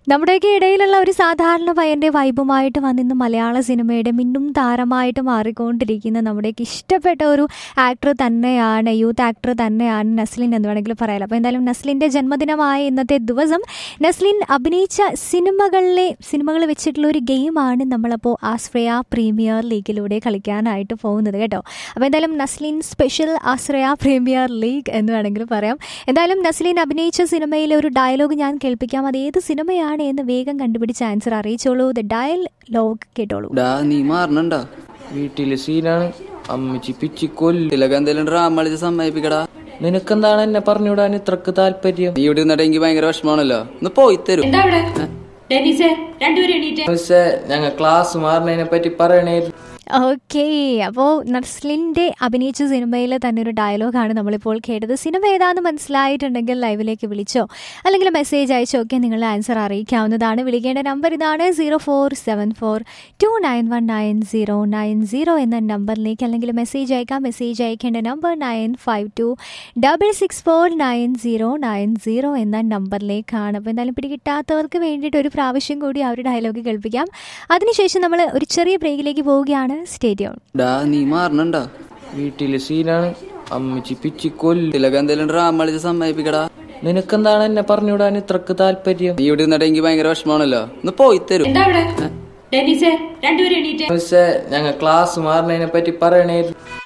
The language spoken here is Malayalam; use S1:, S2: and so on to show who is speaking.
S1: നമ്മുടെയൊക്കെ ഇടയിലുള്ള ഒരു സാധാരണ പയ്യന്റെ വൈബുമായിട്ട് വന്നിന്ന് മലയാള സിനിമയുടെ മിന്നും താരമായിട്ട് മാറിക്കൊണ്ടിരിക്കുന്ന നമ്മുടെയൊക്കെ ഇഷ്ടപ്പെട്ട ഒരു ആക്ടർ തന്നെയാണ് യൂത്ത് ആക്ടർ തന്നെയാണ് നസ്ലിൻ എന്ന് വേണമെങ്കിൽ പറയാം അപ്പോൾ എന്തായാലും നസ്ലിൻ്റെ ജന്മദിനമായ ഇന്നത്തെ ദിവസം നസ്ലിൻ അഭിനയിച്ച സിനിമകളിലെ സിനിമകൾ വെച്ചിട്ടുള്ള ഒരു ഗെയിമാണ് നമ്മളപ്പോൾ ആശ്രയ പ്രീമിയർ ലീഗിലൂടെ കളിക്കാനായിട്ട് പോകുന്നത് കേട്ടോ അപ്പോൾ എന്തായാലും Naslen special Ashraya premier league എന്ന് വേണമെങ്കിൽ പറയാം എന്തായാലും നസ്ലിൻ അഭിനയിച്ച സിനിമയിലെ ഒരു ഡയലോഗ് ഞാൻ കേൾപ്പിക്കാം അത് ഏത് സിനിമയാണ് എന്ന് വേഗം കണ്ടുപിടിച്ച് ആൻസർ അറിയിച്ചോളൂ ദ ഡയൽ ലോഗ് കേട്ടോളൂ
S2: ഡാ നീ മാറണണ്ടാ
S3: വീട്ടിലെ സീനാണ് അമ്മച്ചി പിച്ചിക്കൊല്ലു
S2: ഇതിലൊക്കെ എന്തെങ്കിലും ഡ്രാമ കളിച്ച് സമ്മതിപ്പിക്കടാ
S3: നിനക്കെന്താണ് എന്നെ പറഞ്ഞുവിടാൻ ഇത്രക്ക് താല്പര്യം
S2: നീ ഇവിടെ നിന്നിട്ട് എനിക്ക് ഭയങ്കര വിഷമമാണല്ലോ ഒന്ന് പോയി തരും
S4: എന്താ അവിടെ ഡെന്നീസേ രണ്ടുപേരും എണീറ്റ്
S3: മിസ്സേ ഞങ്ങൾ ക്ലാസ് മാറുന്നതിനെ പറ്റി പറയണേ
S1: ഓക്കെ അപ്പോൾ നസ്ലിൻ്റെ അഭിനയിച്ച സിനിമയിലെ തന്നെ ഒരു ഡയലോഗാണ് നമ്മളിപ്പോൾ കേട്ടത് സിനിമ ഏതാണെന്ന് മനസ്സിലായിട്ടുണ്ടെങ്കിൽ ലൈവിലേക്ക് വിളിച്ചോ അല്ലെങ്കിൽ മെസ്സേജ് അയച്ചോ ഒക്കെ നിങ്ങളുടെ ആൻസർ അറിയിക്കാവുന്നതാണ് വിളിക്കേണ്ട നമ്പർ ഇതാണ് zero four seven four two nine one nine zero nine zero എന്ന നമ്പറിലേക്ക് അല്ലെങ്കിൽ മെസ്സേജ് അയക്കാം മെസ്സേജ് അയക്കേണ്ട നമ്പർ nine five two double six four nine zero nine zero എന്ന നമ്പറിലേക്കാണ് അപ്പോൾ എന്തായാലും പിടികിട്ടാത്തവർക്ക് വേണ്ടിയിട്ട് ഒരു പ്രാവശ്യം കൂടി ആ ഒരു ഡയലോഗ് കേൾപ്പിക്കാം അതിനുശേഷം നമ്മൾ ഒരു ചെറിയ ബ്രേക്കിലേക്ക് പോവുകയാണ് സ്റ്റേഡിയം
S2: ഡാ നീ മാറണണ്ടാ
S3: വീട്ടിലെ സീനാണ് അമ്മച്ചി പിച്ചിക്കൊല്ലു
S2: ഇതിലൊക്കെ എന്തെങ്കിലും ഡ്രാമ കളിച്ച് സമ്മതിപ്പിക്കടാ
S3: നിനക്കെന്താണ് എന്നെ പറഞ്ഞുവിടാൻ ഇത്രക്ക് താല്പര്യം
S2: നീ ഇവിടെ നിന്നിട്ട് എനിക്ക് ഭയങ്കര വിഷമമാണല്ലോ ഒന്ന് പോയി തരും
S4: എന്താ അവിടെ ഡെന്നീസേ രണ്ടുപേരും എണീറ്റ്
S3: മിസ്സേ ഞങ്ങൾ ക്ലാസ് മാറുന്നതിനെ പറ്റി പറയണേ